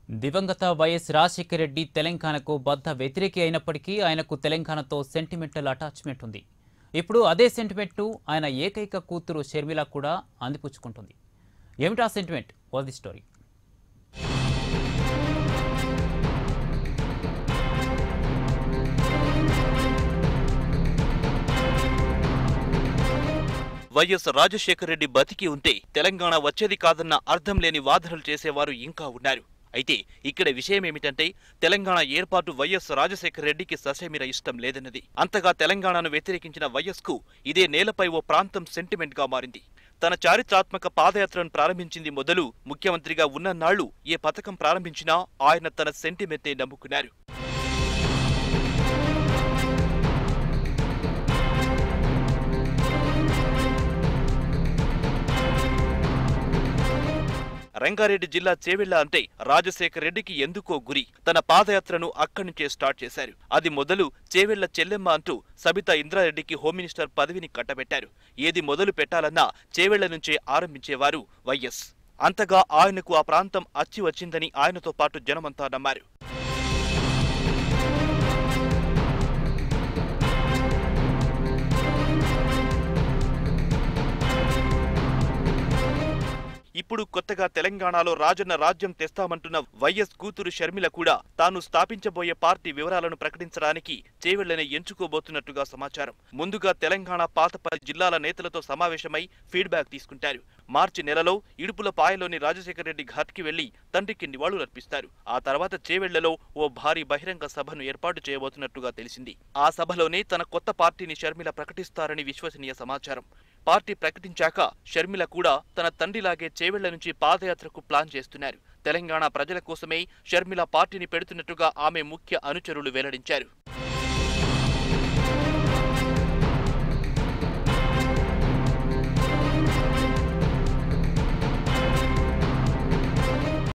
దివంగత వైఎస్ రాజశేఖర రెడ్డి తెలంగాణకు బద్ద వ్యతిరేకి అయినప్పటికీ ఆయనకు తెలంగాణతో సెంటిమెంటల్ అటాచ్మెంట్ ఉంది ఇప్పుడు అదే సెంటిమెంట్ను ఆయన ఏకైక కూతురు షర్మిల కూడా అందిపుచ్చుకుంటుంది ఏమిటా sentiment was the story YS Rajasekhara Reddy బతికి ఉంటే తెలంగాణ వచ్చేది కాదన్న అర్థం లేని వాదనలు చేసేవారు ఇంకా ఉన్నారు అయితే ఇక్కడ విషయం ఏమిటంటే తెలంగాణ ఏర్పాటు వైఎస్ రాజశేఖర రెడ్డికి ససేమిర ఇష్టం లేదన్నది అంతగా తెలంగాణను వ్యతిరేకించిన వైఎస్ కు ఇదే నేలపై ఓ ప్రాంతం సెంటిమెంట్ గా మారింది తన చారిత్రాత్మక పాదయాత్రను ప్రారంభించింది మొదలు ముఖ్యమంత్రిగా ఉన్న నాళ్లు ఏ పథకం ప్రారంభించినా ఆయన తన సెంటిమెంట్నే నమ్ముకున్నారు రంగారెడ్డి జిల్లా చేవెళ్ల అంటే రాజశేఖర రెడ్డికి ఎందుకో గురి తన పాదయాత్రను అక్కడి నుంచే స్టార్ట్ చేశారు అది మొదలు చేవెళ్ల చెల్లెమ్మ అంటూ సబితా ఇంద్రారెడ్డికి హోమ్ మినిస్టర్ పదవిని కట్టబెట్టారు ఏది మొదలు పెట్టాలన్నా చేవెళ్ల నుంచే ఆరంభించేవారు వైఎస్ అంతగా ఆయనకు ఆ ప్రాంతం అచ్చి వచ్చిందని ఆయనతో పాటు జనమంతా నమ్మారు ఇప్పుడు కొత్తగా తెలంగాణలో రాజన్న రాజ్యం తెస్తామంటున్న వైఎస్ కూతురు షర్మిల కూడా తాను స్థాపించబోయే పార్టీ వివరాలను ప్రకటించడానికి చేవెళ్లని ఎంచుకోబోతున్నట్టుగా సమాచారం ముందుగా తెలంగాణ పాతపల్లి జిల్లాల నేతలతో సమావేశమై ఫీడ్బ్యాక్ తీసుకుంటారు మార్చి నెలలో ఇడుపుల పాయలోని రాజశేఖర రెడ్డి ఘాట్కి వెళ్లి తండ్రికి నివాళులర్పిస్తారు ఆ తర్వాత చేవెళ్లలో ఓ భారీ బహిరంగ సభను ఏర్పాటు చేయబోతున్నట్టుగా తెలిసింది ఆ సభలోనే తన కొత్త పార్టీని షర్మిల ప్రకటిస్తారని విశ్వసనీయ సమాచారం పార్టీ ప్రకటించాక షర్మిల కూడా తన తండ్రిలాగే చేవెళ్ల నుంచి పాదయాత్రకు ప్లాన్ చేస్తున్నారు తెలంగాణ ప్రజల కోసమే షర్మిల పార్టీని పెడుతున్నట్టుగా ఆమె ముఖ్య అనుచరులు వెల్లడించారు